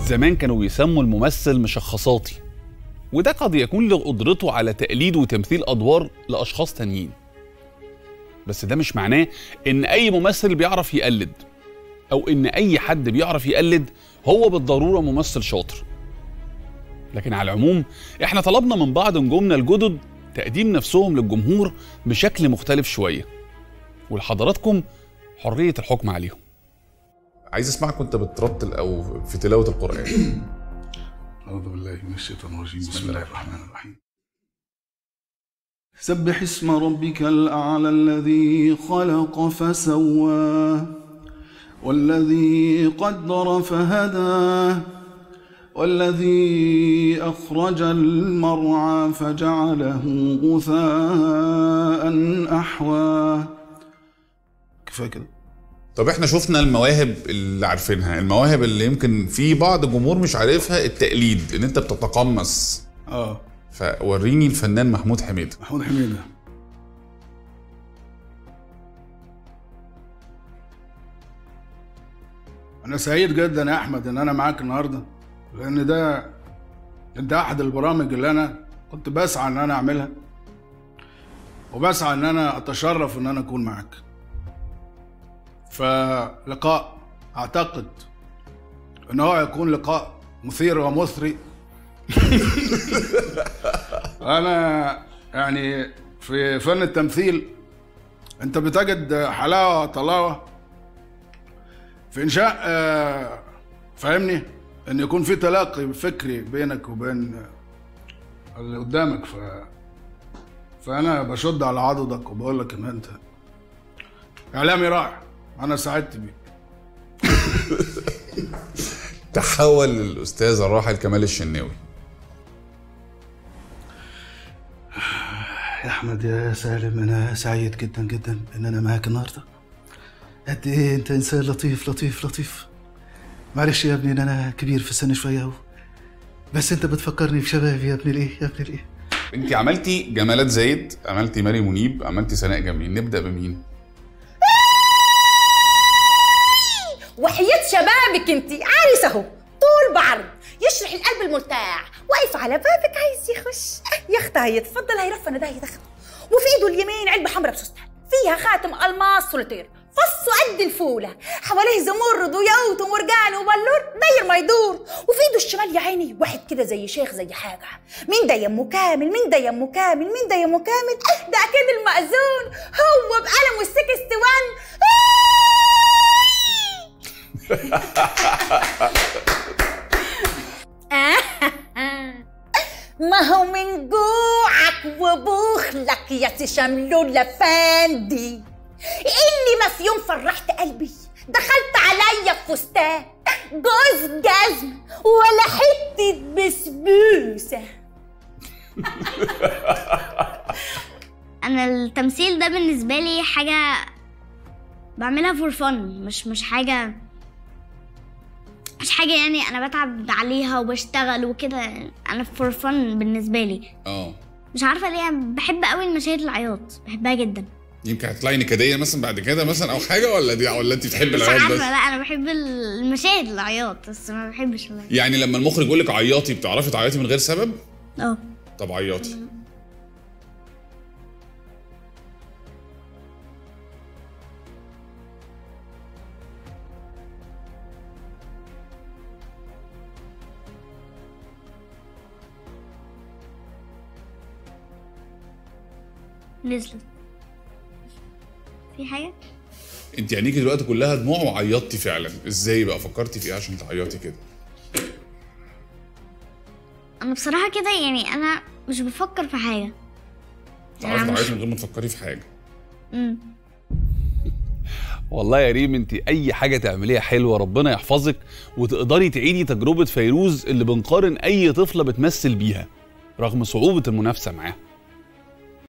زمان كانوا بيسموا الممثل مشخصاتي وده قد يكون لقدرته على تقليد وتمثيل أدوار لأشخاص تانيين بس ده مش معناه إن أي ممثل بيعرف يقلد أو إن أي حد بيعرف يقلد هو بالضرورة ممثل شاطر لكن على العموم احنا طلبنا من بعض نجومنا الجدد تقديم نفسهم للجمهور بشكل مختلف شوية ولحضراتكم حرية الحكم عليهم عايز اسمعك وانت بترتل او في تلاوه القران أعوذ بالله من الشيطان الرجيم بسم الله الرحمن الرحيم سبح اسم ربك الأعلى الذي خلق فسوى والذي قدر فهدى والذي أخرج المرعى فجعله غثاء أحوى كفاية كده طب احنا شفنا المواهب اللي عارفينها المواهب اللي يمكن في بعض الجمهور مش عارفها التقليد ان انت بتتقمص اه فوريني الفنان محمود حميده محمود حميدة أنا سعيد جدا يا أحمد إن أنا معاك النهاردة لأن ده ده أحد البرامج اللي أنا كنت بسعى إن أنا أعملها وبسعى إن أنا أتشرف إن أنا أكون معاك فلقاء أعتقد إن هو يكون لقاء مثير ومثري انا يعني في فن التمثيل انت بتجد حلاوه وطلاوه في انشاء آه، فاهمني ان يكون في تلاقي فكري بينك وبين اللي قدامك ف فانا بشد على عضدك وبقول لك ان انت اعلامي رائع انا سعدت بيك تحول للاستاذ الراحل كمال الشناوي يا احمد يا سالم انا سعيد جدا جدا ان انا معاك النهارده قد ايه انت انسان لطيف لطيف لطيف معلش يا ابني ان انا كبير في السن شويه اهو بس انت بتفكرني بشبابي يا ابني الايه يا ابني الايه انت عملتي جمالات زايد عملتي ماري منيب عملتي سناء جميل نبدا بمين وحياة شبابك انت عريس اهو طول بعرض يشرح القلب المرتاح واقف على بابك عايز يخش يا اختي هيتفضل هيرفع ده يدخل وفي ايده اليمين علبه حمراء بسوستان فيها خاتم الماس سوليتير فصه قد الفوله حواليه زمرد وياقوت ومرجان وبلور داير ما يدور وفي ايده الشمال يا عيني واحد كده زي شيخ زي حاجه مين ده يمه كامل مين ده يمه كامل مين ده يمه كامل ده اكيد المأذون هو بقلم والسكست وان ما هو من جوعك وبخلك يا تشملول لفندي اللي ما في يوم فرحت قلبي دخلت عليا بفستان جوز جزم ولا حتة بسبوسة انا التمثيل ده بالنسبه لي حاجه بعملها فور فن مش مش حاجه مش حاجه يعني انا بتعب عليها وبشتغل وكده انا فور فن بالنسبه لي اه مش عارفه ليه أنا بحب قوي المشاهد العياط بحبها جدا يمكن هتطلعي نكديه مثلا بعد كده مثلا او حاجه ولا دي ولا انت بتحبي مش العياط عارفه بس لا انا بحب المشاهد العياط بس ما بحبش العياط يعني لما المخرج يقول لك عياطي بتعرفي تعيطي من غير سبب اه طب عياطي نزلت في حاجه انت عينيكي دلوقتي كلها دموع وعيطتي فعلا ازاي بقى فكرتي في ايه عشان تعيطي كده انا بصراحه كده يعني انا مش بفكر في حاجه تعرفي مش- تعيطي من غير ما تفكري في حاجه امم والله يا ريم انت اي حاجه تعمليها حلوه ربنا يحفظك وتقدري تعيدي تجربه فيروز اللي بنقارن اي طفله بتمثل بيها رغم صعوبه المنافسه معاها